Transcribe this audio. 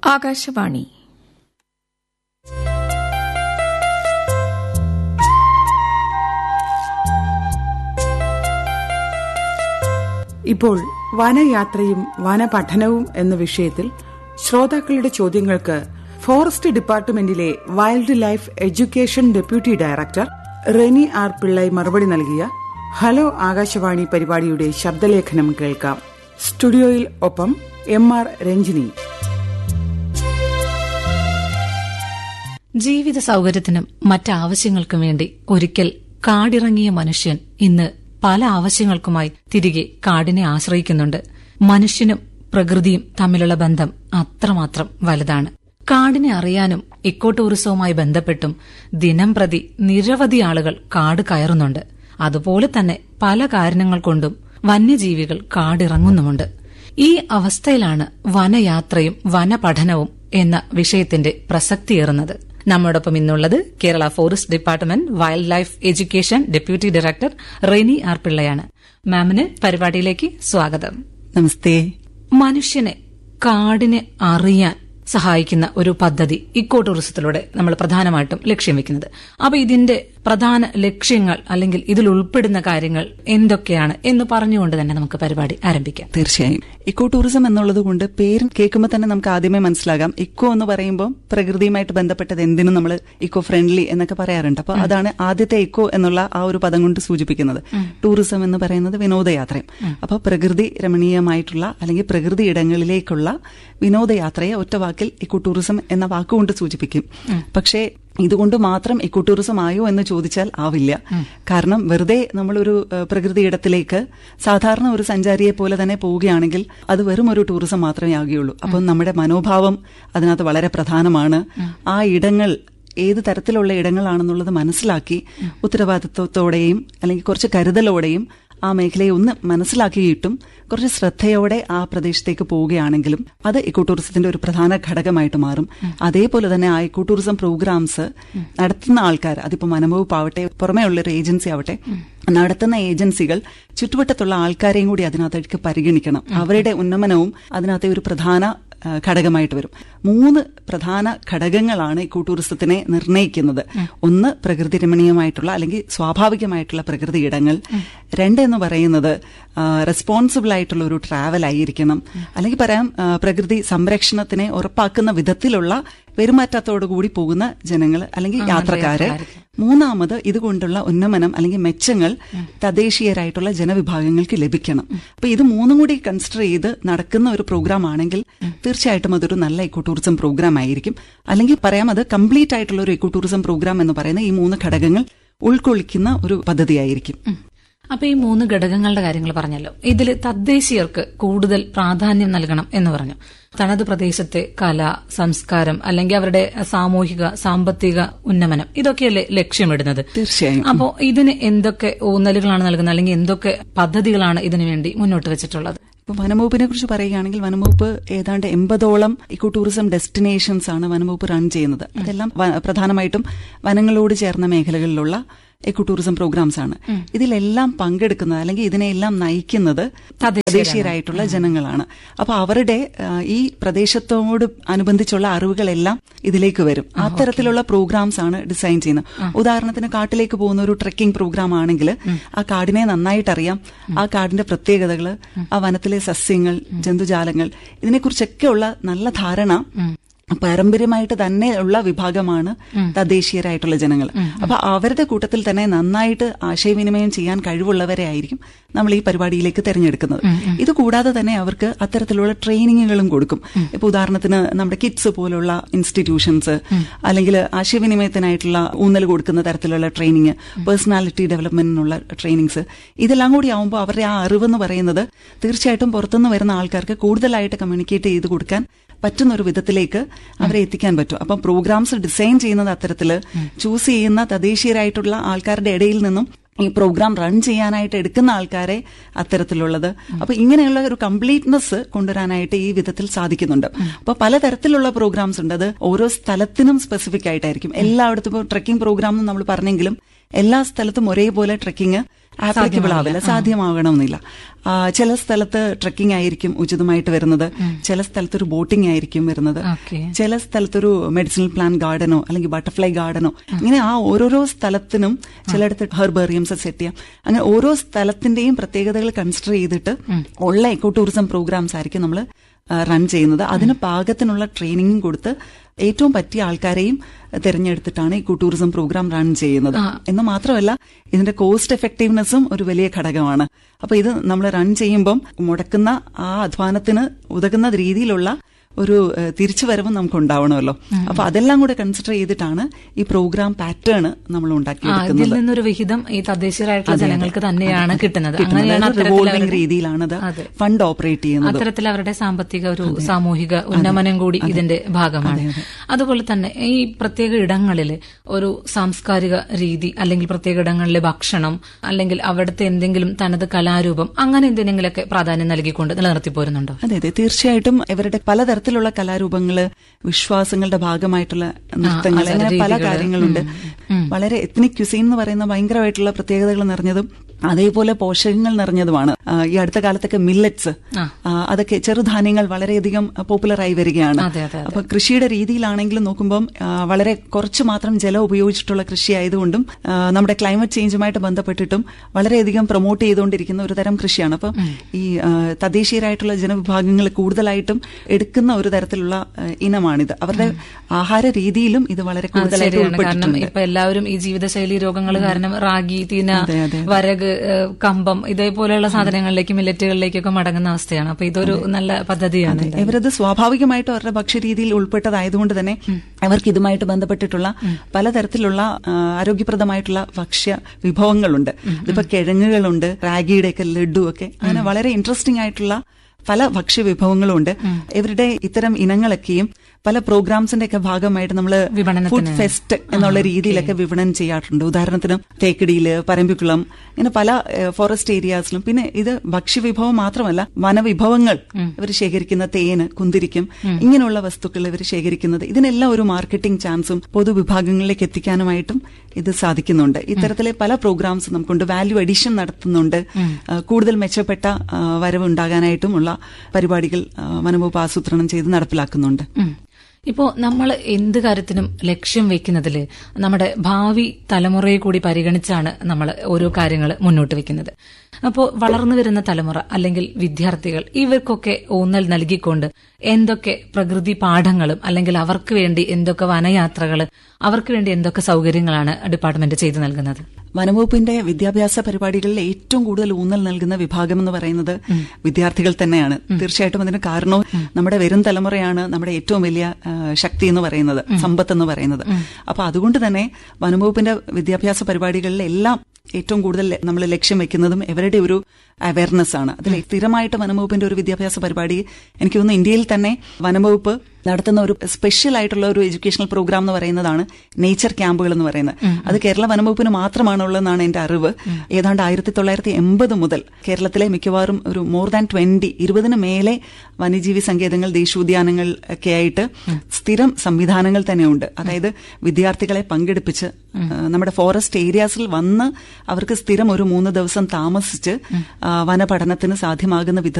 ആകാശവാണി ഇപ്പോൾ വനയാത്രയും വനപഠനവും എന്ന വിഷയത്തിൽ ശ്രോതാക്കളുടെ ചോദ്യങ്ങൾക്ക് ഫോറസ്റ്റ് ഡിപ്പാർട്ട്മെന്റിലെ wild life education deputy director Reni R Pillai മറുപടി നൽകിയ ഹലോ ആകാശവാണി പരിപാടിയുടെ ശബ്ദലേഖനം കേൾക്കാം സ്റ്റുഡിയോയിൽ ഒപ്പം എം ആർ രഞ്ജിനി ജീവിത സൗകര്യത്തിനും മറ്റാവശ്യങ്ങൾക്കും വേണ്ടി ഒരിക്കൽ കാടിറങ്ങിയ മനുഷ്യൻ ഇന്ന് പല ആവശ്യങ്ങൾക്കുമായി തിരികെ കാടിനെ ആശ്രയിക്കുന്നുണ്ട് മനുഷ്യനും പ്രകൃതിയും തമ്മിലുള്ള ബന്ധം അത്രമാത്രം വലുതാണ് കാടിനെ അറിയാനും ഇക്കോ ടൂറിസവുമായി ബന്ധപ്പെട്ടും ദിനം പ്രതി നിരവധി ആളുകൾ കാട് കയറുന്നുണ്ട് അതുപോലെ തന്നെ പല കാരണങ്ങൾ കൊണ്ടും വന്യജീവികൾ കാടിറങ്ങുന്നുമുണ്ട് ഈ അവസ്ഥയിലാണ് വനയാത്രയും വനപഠനവും എന്ന വിഷയത്തിന്റെ പ്രസക്തിയേറുന്നത് നമ്മോടൊപ്പം ഇന്നുള്ളത് Kerala forest department wild life education deputy director Reni R പിള്ളയാണ് മാമിന് പരിപാടിയിലേക്ക് സ്വാഗതം നമസ്തേ മനുഷ്യനെ കാടിനെ അറിയാൻ സഹായിക്കുന്ന ഒരു പദ്ധതി ഇക്കോ ടൂറിസത്തിലൂടെ നമ്മൾ പ്രധാനമായിട്ടും ലക്ഷ്യം വെക്കുന്നത് അപ്പൊ ഇതിന്റെ പ്രധാന ലക്ഷ്യങ്ങൾ അല്ലെങ്കിൽ ഇതിൽ ഉൾപ്പെടുന്ന കാര്യങ്ങൾ എന്തൊക്കെയാണ് എന്ന് പറഞ്ഞുകൊണ്ട് തന്നെ നമുക്ക് പരിപാടി ആരംഭിക്കാം തീർച്ചയായും ഇക്കോ ടൂറിസം എന്നുള്ളത് കൊണ്ട് പേര് കേൾക്കുമ്പോൾ തന്നെ നമുക്ക് ആദ്യമേ മനസ്സിലാകാം ഇക്കോ എന്ന് പറയുമ്പോൾ പ്രകൃതിയുമായിട്ട് ബന്ധപ്പെട്ടത് എന്തിനും നമ്മൾ ഇക്കോ ഫ്രണ്ട്ലി എന്നൊക്കെ പറയാറുണ്ട് അപ്പൊ അതാണ് ആദ്യത്തെ ഇക്കോ എന്നുള്ള ആ ഒരു പദം കൊണ്ട് സൂചിപ്പിക്കുന്നത് ടൂറിസം എന്ന് പറയുന്നത് വിനോദയാത്രയും അപ്പൊ പ്രകൃതി രമണീയമായിട്ടുള്ള അല്ലെങ്കിൽ പ്രകൃതി ഇടങ്ങളിലേക്കുള്ള വിനോദയാത്രയെ ഒറ്റ വാക്കിൽ ഇക്കോ ടൂറിസം എന്ന വാക്കുകൊണ്ട് സൂചിപ്പിക്കും പക്ഷേ ഇതുകൊണ്ട് മാത്രം ഇക്കോ ടൂറിസം ആയോ എന്ന് ചോദിച്ചാൽ ആവില്ല കാരണം വെറുതെ നമ്മളൊരു ഏഹ്, പ്രകൃതി ഇടത്തിലേക്ക് സാധാരണ ഒരു സഞ്ചാരിയെ പോലെ തന്നെ പോവുകയാണെങ്കിൽ അത് വെറും ഒരു ടൂറിസം മാത്രമേ ആകുകയുള്ളൂ അപ്പം നമ്മുടെ മനോഭാവം അതിനകത്ത് വളരെ പ്രധാനമാണ് ആ ഇടങ്ങൾ ഏത് തരത്തിലുള്ള ഇടങ്ങളാണെന്നുള്ളത് മനസ്സിലാക്കി ഉത്തരവാദിത്വത്തോടെയും അല്ലെങ്കിൽ കുറച്ച് കരുതലോടെയും ആ മേഖലയെ ഒന്ന് മനസ്സിലാക്കിയിട്ടും കുറച്ച് ശ്രദ്ധയോടെ ആ പ്രദേശത്തേക്ക് പോവുകയാണെങ്കിലും അത് ഇക്കോ ടൂറിസത്തിന്റെ ഒരു പ്രധാന ഘടകമായിട്ട് മാറും അതേപോലെ തന്നെ ആ ഇക്കോ ടൂറിസം പ്രോഗ്രാംസ് നടത്തുന്ന ആൾക്കാർ അതിപ്പോ മനംവകുപ്പ് ആവട്ടെ പുറമേ ഉള്ള ഒരു ഏജൻസി ആവട്ടെ നടത്തുന്ന ഏജൻസികൾ ചുറ്റുവട്ടത്തുള്ള ആൾക്കാരെയും കൂടി അതിനകത്തേക്ക് പരിഗണിക്കണം അവരുടെ ഉന്നമനവും അതിനകത്തെ ഒരു പ്രധാന ആ, ഘടകമായിട്ട് വരും മൂന്ന് പ്രധാന ഘടകങ്ങളാണ് ഇക്കോ ടൂറിസത്തിനെ നിർണ്ണയിക്കുന്നത് ഒന്ന് പ്രകൃതി രമണീയമായിട്ടുള്ള അല്ലെങ്കിൽ സ്വാഭാവികമായിട്ടുള്ള പ്രകൃതി ഇടങ്ങൾ രണ്ട് എന്ന് പറയുന്നത് റെസ്പോൺസിബിൾ ആയിട്ടുള്ള ഒരു ട്രാവൽ ആയിരിക്കണം അല്ലെങ്കിൽ പറയാം ആ, പ്രകൃതി സംരക്ഷണത്തിനെ ഉറപ്പാക്കുന്ന വിധത്തിലുള്ള പെരുമാറ്റത്തോടു കൂടി പോകുന്ന ജനങ്ങൾ അല്ലെങ്കിൽ യാത്രക്കാര് മൂന്നാമത് ഇതുകൊണ്ടുള്ള ഉന്നമനം അല്ലെങ്കിൽ മെച്ചങ്ങൾ തദ്ദേശീയരായിട്ടുള്ള ജനവിഭാഗങ്ങൾക്ക് ലഭിക്കണം അപ്പൊ ഇത് മൂന്നും കൂടി കൺസിഡർ ചെയ്ത് നടക്കുന്ന ഒരു പ്രോഗ്രാം ആണെങ്കിൽ തീർച്ചയായിട്ടും അതൊരു നല്ല ഇക്കോ ടൂറിസം പ്രോഗ്രാം ആയിരിക്കും അല്ലെങ്കിൽ പറയാം അത് കംപ്ലീറ്റ് ആയിട്ടുള്ള ഒരു ഇക്കോ ടൂറിസം പ്രോഗ്രാം എന്ന് പറയുന്ന ഈ മൂന്ന് ഘടകങ്ങൾ ഉൾക്കൊള്ളിക്കുന്ന ഒരു പദ്ധതിയായിരിക്കും അപ്പൊ ഈ മൂന്ന് ഘടകങ്ങളുടെ കാര്യങ്ങൾ പറഞ്ഞല്ലോ ഇതിൽ തദ്ദേശീയർക്ക് കൂടുതൽ പ്രാധാന്യം നൽകണം എന്ന് പറഞ്ഞു തനത് പ്രദേശത്തെ കല സംസ്കാരം അല്ലെങ്കിൽ അവരുടെ സാമൂഹിക സാമ്പത്തിക ഉന്നമനം ഇതൊക്കെയല്ലേ ലക്ഷ്യമിടുന്നത് തീർച്ചയായും അപ്പോ ഇതിന് എന്തൊക്കെ ഊന്നലുകളാണ് നൽകുന്നത് അല്ലെങ്കിൽ എന്തൊക്കെ പദ്ധതികളാണ് ഇതിനു വേണ്ടി മുന്നോട്ട് വെച്ചിട്ടുള്ളത് ഇപ്പൊ വനംവകുപ്പിനെ കുറിച്ച് പറയുകയാണെങ്കിൽ വനംവകുപ്പ് ഏതാണ്ട് എൺപതോളം ഇക്കോ ടൂറിസം ഡെസ്റ്റിനേഷൻസ് ആണ് വനംവകുപ്പ് റൺ ചെയ്യുന്നത് അതെല്ലാം വ- പ്രധാനമായിട്ടും വനങ്ങളോട് ചേർന്ന മേഖലകളിലുള്ള എക്കോ ടൂറിസം പ്രോഗ്രാംസ് ആണ് ഇതിലെല്ലാം പങ്കെടുക്കുന്നത് അല്ലെങ്കിൽ ഇതിനെല്ലാം നയിക്കുന്നത് തദ്ദേശീയരായിട്ടുള്ള ജനങ്ങളാണ് അപ്പൊ അവരുടെ ആ, ഈ പ്രദേശത്തോട് അനുബന്ധിച്ചുള്ള അറിവുകളെല്ലാം ഇതിലേക്ക് വരും അത്തരത്തിലുള്ള പ്രോഗ്രാംസ് ആണ് ഡിസൈൻ ചെയ്യുന്നത് ഉദാഹരണത്തിന് കാട്ടിലേക്ക് പോകുന്ന ഒരു ട്രെക്കിംഗ് പ്രോഗ്രാം ആണെങ്കിൽ ആ കാടിനെ നന്നായിട്ട് അറിയാം ആ കാടിന്റെ പ്രത്യേകതകൾ ആ വനത്തിലെ സസ്യങ്ങൾ ജന്തുജാലങ്ങൾ ഇതിനെക്കുറിച്ചൊക്കെയുള്ള നല്ല ധാരണ പാരമ്പര്യമായിട്ട് തന്നെ ഉള്ള വിഭാഗമാണ് തദ്ദേശീയരായിട്ടുള്ള ജനങ്ങൾ അപ്പൊ അവരുടെ കൂട്ടത്തിൽ തന്നെ നന്നായിട്ട് ആശയവിനിമയം ചെയ്യാൻ കഴിവുള്ളവരെ ആയിരിക്കും നമ്മൾ ഈ പരിപാടിയിലേക്ക് തെരഞ്ഞെടുക്കുന്നത് ഇത് കൂടാതെ തന്നെ അവർക്ക് അത്തരത്തിലുള്ള ട്രെയിനിങ്ങുകളും കൊടുക്കും ഇപ്പൊ ഉദാഹരണത്തിന് നമ്മുടെ കിഡ്സ് പോലുള്ള ഇൻസ്റ്റിറ്റ്യൂഷൻസ് അല്ലെങ്കിൽ ആശയവിനിമയത്തിനായിട്ടുള്ള ഊന്നൽ കൊടുക്കുന്ന തരത്തിലുള്ള ട്രെയിനിങ് പേഴ്സണാലിറ്റി ഡെവലപ്മെന്റിനുള്ള ട്രെയിനിങ്സ് ഇതെല്ലാം കൂടി ആവുമ്പോൾ അവരുടെ ആ അറിവെന്ന് പറയുന്നത് തീർച്ചയായിട്ടും പുറത്തുനിന്ന് വരുന്ന ആൾക്കാർക്ക് കൂടുതലായിട്ട് കമ്മ്യൂണിക്കേറ്റ് ചെയ്ത് കൊടുക്കാൻ പറ്റുന്ന ഒരു വിധത്തിലേക്ക് അവരെ എത്തിക്കാൻ പറ്റും അപ്പം പ്രോഗ്രാംസ് ഡിസൈൻ ചെയ്യുന്നത് അത്തരത്തില് ചൂസ് ചെയ്യുന്ന തദ്ദേശീയരായിട്ടുള്ള ആൾക്കാരുടെ ഇടയിൽ നിന്നും ഈ പ്രോഗ്രാം റൺ ചെയ്യാനായിട്ട് എടുക്കുന്ന ആൾക്കാരെ അത്തരത്തിലുള്ളത് അപ്പൊ ഇങ്ങനെയുള്ള ഒരു കംപ്ലീറ്റ്നെസ് കൊണ്ടുവരാനായിട്ട് ഈ വിധത്തിൽ സാധിക്കുന്നുണ്ട് അപ്പൊ പലതരത്തിലുള്ള പ്രോഗ്രാംസ് ഉണ്ട് അത് ഓരോ സ്ഥലത്തിനും സ്പെസിഫിക് ആയിട്ടായിരിക്കും എല്ലായിടത്തും ഇപ്പോൾ ട്രെക്കിംഗ് പ്രോഗ്രാം എന്ന് നമ്മൾ പറഞ്ഞെങ്കിലും എല്ലാ സ്ഥലത്തും ഒരേപോലെ ട്രെക്കിംഗ് ആപ്ലിക്കബിൾ ആവില്ല സാധ്യമാകണമെന്നില്ല ആ, ചില സ്ഥലത്ത് ട്രക്കിംഗ് ആയിരിക്കും ഉചിതമായിട്ട് വരുന്നത് ചില സ്ഥലത്ത് ഒരു ബോട്ടിംഗ് ആയിരിക്കും വരുന്നത് ഓക്കെ ചില സ്ഥലത്തൊരു മെഡിസിനൽ പ്ലാന്റ് ഗാർഡനോ അല്ലെങ്കിൽ ബട്ടർഫ്ലൈ ഗാർഡനോ ഇങ്ങനെ ആ ഓരോരോ സ്ഥലത്തിനും ചിലയിടത്ത് ഹെർബേറിയംസ് സെറ്റ് ചെയ്യാം അങ്ങനെ ഓരോ സ്ഥലത്തിന്റെയും പ്രത്യേകതകൾ കൺസിഡർ ചെയ്തിട്ട് ഉള്ള എക്കോ ടൂറിസം പ്രോഗ്രാംസ് ആയിരിക്കും നമ്മൾ റൺ ചെയ്യുന്നത് അതിന് പാകത്തിനുള്ള ട്രെയിനിങ്ങും കൊടുത്ത് ഏറ്റവും പറ്റിയ ആൾക്കാരെയും തിരഞ്ഞെടുത്തിട്ടാണ് ഇക്കോ ടൂറിസം പ്രോഗ്രാം റൺ ചെയ്യുന്നത് എന്ന് മാത്രമല്ല ഇതിന്റെ കോസ്റ്റ് എഫക്റ്റീവ്നെസ്സും ഒരു വലിയ ഘടകമാണ് അപ്പൊ ഇത് നമ്മൾ റൺ ചെയ്യുമ്പം മുടക്കുന്ന ആ അധ്വാനത്തിന് ഉതകുന്ന രീതിയിലുള്ള ഒരു ഏഹ്, തിരിച്ചുവരവും നമുക്ക് ഉണ്ടാവണമല്ലോ അപ്പൊ അതെല്ലാം കൂടെ കൺസിഡർ ചെയ്തിട്ടാണ് ഈ പ്രോഗ്രാം പാറ്റേൺ നമ്മൾ ആ ഇതിൽ ഉണ്ടാക്കിയെടുക്കുന്നത് നിന്നൊരു വിഹിതം ഈ തദ്ദേശീയരായിട്ടുള്ള ജനങ്ങൾക്ക് തന്നെയാണ് കിട്ടുന്നത് കിട്ടുന്നത്. അങ്ങനെയാണ് അതായത് അത്തരത്തിൽ റിവോൾവിംഗ് അവരുടെ- രീതിയിലാണത് അതെ. ഫണ്ട് ഓപ്പറേറ്റ് ചെയ്യുന്നത് അത്തരത്തിൽ അവരുടെ സാമ്പത്തിക ഒരു സാമൂഹിക ഉന്നമനം കൂടി ഇതിന്റെ ഭാഗമാണ് അതുപോലെ തന്നെ ഈ പ്രത്യേക ഇടങ്ങളിൽ ഒരു സാംസ്കാരിക രീതി അല്ലെങ്കിൽ പ്രത്യേക ഇടങ്ങളിലെ ഭക്ഷണം അല്ലെങ്കിൽ അവിടുത്തെ എന്തെങ്കിലും തനത് കലാരൂപം അങ്ങനെ എന്തെങ്കിലുമൊക്കെ പ്രാധാന്യം നൽകിക്കൊണ്ട് നിലനിർത്തി പോരുന്നുണ്ടോ അതെ അതെ തീർച്ചയായിട്ടും ഇവരുടെ പലതരത്തിലുള്ള കലാരൂപങ്ങള് വിശ്വാസങ്ങളുടെ ഭാഗമായിട്ടുള്ള നൃത്തങ്ങൾ ആചാര അങ്ങനെ പല രീതികള്. കാര്യങ്ങളുണ്ട് വളരെ എത്നിക് ക്യുസീൻ എന്ന് പറയുന്ന ഭയങ്കരമായിട്ടുള്ള പ്രത്യേകതകൾ നിറഞ്ഞതും അതേപോലെ പോഷകങ്ങൾ നിറഞ്ഞതുമാണ് ആ, ഈ അടുത്ത കാലത്തൊക്കെ മില്ലറ്റ്സ് ആ. അതൊക്കെ ചെറുധാന്യങ്ങൾ വളരെയധികം പോപ്പുലറായി വരികയാണ് അതെ, അതെ, അപ്പൊ കൃഷിയുടെ രീതിയിലാണെങ്കിലും നോക്കുമ്പം ആ, വളരെ കുറച്ച് മാത്രം ജലം ഉപയോഗിച്ചിട്ടുള്ള കൃഷി ആയതുകൊണ്ടും ആ, നമ്മുടെ ക്ലൈമറ്റ് ചേഞ്ചുമായിട്ട് ബന്ധപ്പെട്ടിട്ടും വളരെയധികം പ്രൊമോട്ട് ചെയ്തുകൊണ്ടിരിക്കുന്ന ഒരു തരം കൃഷിയാണ് അപ്പം ഈ ആ, തദ്ദേശീയരായിട്ടുള്ള ജനവിഭാഗങ്ങൾ കൂടുതലായിട്ടും എടുക്കുന്ന ഒരു തരത്തിലുള്ള ആ, ഇനമാണിത് അവരുടെ ആഹാര രീതിയിലും ഇത് വളരെ അത് കൂടുതലായിട്ട് ശരിയാണ് കാരണം ഉൾപ്പെട്ടിട്ടുണ്ട് ഇപ്പൊ എല്ലാവരും ഈ ജീവിതശൈലി രോഗങ്ങൾ കാരണം റാഗി തീന അതെ, അതെ. വരക് ഏഹ്, കമ്പം ഇതേപോലെയുള്ള സാധനങ്ങളിലേക്ക് മില്ലറ്റുകളിലേക്കൊക്കെ മടങ്ങുന്ന അവസ്ഥയാണ് അപ്പൊ ഇതൊരു നല്ല പദ്ധതിയാണ് എന്തായാലും. ഇവരത് സ്വാഭാവികമായിട്ടും അവരുടെ ഭക്ഷ്യരീതിയിൽ ഉൾപ്പെട്ടതായതുകൊണ്ട് തന്നെ അവർക്ക് ഇതുമായിട്ട് ബന്ധപ്പെട്ടിട്ടുള്ള പലതരത്തിലുള്ള ആ, ആരോഗ്യപ്രദമായിട്ടുള്ള ഭക്ഷ്യ വിഭവങ്ങളുണ്ട് ഇതിപ്പോ കിഴങ്ങുകളുണ്ട് റാഗിയുടെയൊക്കെ ലഡു ഒക്കെ അങ്ങനെ വളരെ ഇൻട്രസ്റ്റിംഗ് ആയിട്ടുള്ള പല ഭക്ഷ്യ വിഭവങ്ങളുണ്ട് ഇവരുടെ ഇത്തരം ഇനങ്ങളൊക്കെയും പല പ്രോഗ്രാംസിന്റെ ഒക്കെ ഭാഗമായിട്ട് നമ്മൾ വിപണനത്തിന്. ഫുഡ് ഫെസ്റ്റ് എന്നുള്ള രീതിയിലൊക്കെ വിപണനം ചെയ്യാറുണ്ട് ഉദാഹരണത്തിന് തേക്കടിയില് പരമ്പിക്കുളം ഇങ്ങനെ പല ഫോറസ്റ്റ് ഏരിയാസിലും പിന്നെ ഇത് ഭക്ഷ്യവിഭവം മാത്രമല്ല വനവിഭവങ്ങൾ ഇവർ ശേഖരിക്കുന്ന തേന് കുന്തിരിക്കും ഇങ്ങനെയുള്ള വസ്തുക്കൾ ഇവർ ശേഖരിക്കുന്നത് ഇതിനെല്ലാം ഒരു മാർക്കറ്റിംഗ് ചാൻസും പൊതുവിഭാഗങ്ങളിലേക്ക് എത്തിക്കാനുമായിട്ടും ഇത് സാധിക്കുന്നുണ്ട് ഇത്തരത്തിലെ പല പ്രോഗ്രാംസ് നമുക്കുണ്ട് വാല്യൂ അഡീഷൻ നടത്തുന്നുണ്ട് ആ, കൂടുതൽ മെച്ചപ്പെട്ട ആ, വരവ് ഉണ്ടാകാനായിട്ടുമുള്ള പരിപാടികൾ ആ, വനംവകുപ്പ് ആസൂത്രണം ചെയ്ത് നടപ്പിലാക്കുന്നുണ്ട് ഉം. ഇപ്പോ നമ്മൾ എന്ത് കാര്യത്തിനും ലക്ഷ്യം വെക്കുന്നതിൽ നമ്മുടെ ഭാവി തലമുറയെ കൂടി പരിഗണിച്ചാണ് നമ്മൾ ഓരോ കാര്യങ്ങൾ മുന്നോട്ട് വെക്കുന്നത് അപ്പോൾ വളർന്നു വരുന്ന തലമുറ അല്ലെങ്കിൽ വിദ്യാർത്ഥികൾ ഇവർക്കൊക്കെ ഊന്നൽ നൽകിക്കൊണ്ട് എന്തൊക്കെ പ്രകൃതി പാഠങ്ങളും അല്ലെങ്കിൽ അവർക്ക് വേണ്ടി എന്തൊക്കെ വനയാത്രകൾ അവർക്ക് വേണ്ടി എന്തൊക്കെ സൗകര്യങ്ങളാണ് ഡിപ്പാർട്ട്മെന്റ് ചെയ്തു നൽകുന്നത് വനംവകുപ്പിന്റെ വിദ്യാഭ്യാസ പരിപാടികളിൽ ഏറ്റവും കൂടുതൽ ഊന്നൽ നൽകുന്ന വിഭാഗം എന്ന് പറയുന്നത് വിദ്യാർത്ഥികൾ തന്നെയാണ് തീർച്ചയായിട്ടും അതിന് കാരണവും നമ്മുടെ വരും തലമുറയാണ് നമ്മുടെ ഏറ്റവും വലിയ ആ, ശക്തി എന്ന് പറയുന്നത് സമ്പത്ത് എന്ന് പറയുന്നത് അപ്പൊ അതുകൊണ്ട് തന്നെ വനംവകുപ്പിന്റെ വിദ്യാഭ്യാസ പരിപാടികളിൽ എല്ലാം ഏറ്റവും കൂടുതൽ നമ്മൾ ലക്ഷ്യം വെക്കുന്നതും ഇവരുടെ ഒരു അവയർനെസ് ആണ് അതിൽ സ്ഥിരമായിട്ട് വനംവകുപ്പിന്റെ ഒരു വിദ്യാഭ്യാസ പരിപാടി എനിക്ക് തോന്നുന്നു ഇന്ത്യയിൽ തന്നെ വനംവകുപ്പ് നടത്തുന്ന ഒരു സ്പെഷ്യൽ ആയിട്ടുള്ള ഒരു എഡ്യൂക്കേഷണൽ പ്രോഗ്രാം എന്ന് പറയുന്നതാണ് നേച്ചർ ക്യാമ്പുകൾ എന്ന് പറയുന്നത് അത് കേരള വനംവകുപ്പിന് മാത്രമാണുള്ളതെന്നാണ് എന്റെ അറിവ് ഏതാണ്ട് ആയിരത്തി തൊള്ളായിരത്തി എൺപത് മുതൽ കേരളത്തിലെ മിക്കവാറും ഒരു മോർ ദാൻ ട്വന്റി ഇരുപതിന് മേലെ വന്യജീവി സങ്കേതങ്ങൾ ദേശീയോദ്യാനങ്ങൾ ഒക്കെ ആയിട്ട് സ്ഥിരം സംവിധാനങ്ങൾ തന്നെയുണ്ട് അതായത് വിദ്യാർത്ഥികളെ പങ്കെടുപ്പിച്ച് ആ, നമ്മുടെ ഫോറസ്റ്റ് ഏരിയാസിൽ വന്ന് അവർക്ക് സ്ഥിരം ഒരു മൂന്ന് ദിവസം താമസിച്ച് ആ, വനപഠനത്തിന് സാധ്യമാകുന്ന വിധ